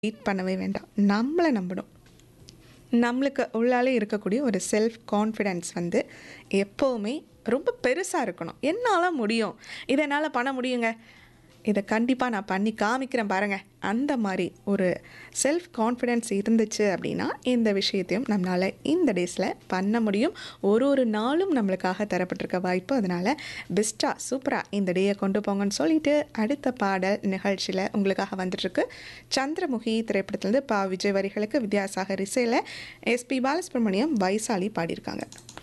wait பண்ணவே வேண்டாம் நம்மளை நம்பணும் நம்மளுக்கு உள்ளாலே இருக்கக்கூடிய ஒரு செல்ஃப் கான்ஃபிடென்ஸ் வந்து எப்போவுமே ரொம்ப பெருசாக இருக்கணும் என்னால் முடியும் இதை என்னால் பண்ண முடியுங்க இதை கண்டிப்பாக நான் பண்ணி காமிக்கிறேன் பாருங்கள் அந்த மாதிரி ஒரு செல்ஃப் கான்ஃபிடென்ஸ் இருந்துச்சு அப்படின்னா இந்த விஷயத்தையும் நம்மளால் இந்த டேஸில் பண்ண முடியும் ஒரு ஒரு நாளும் நம்மளுக்காக தரப்பட்டிருக்க வாய்ப்பு அதனால் பெஸ்ட்டாக சூப்பராக இந்த டேயை கொண்டு போங்கன்னு சொல்லிட்டு அடுத்த பாடல் நிகழ்ச்சியில் உங்களுக்காக வந்துட்டுருக்கு சந்திரமுகி திரைப்படத்துலேருந்து பா விஜய் வரிகளுக்கு வித்யாசாகர் இசையில் எஸ்பி பாலசுப்ரமணியம் வைசாலி பாடியிருக்காங்க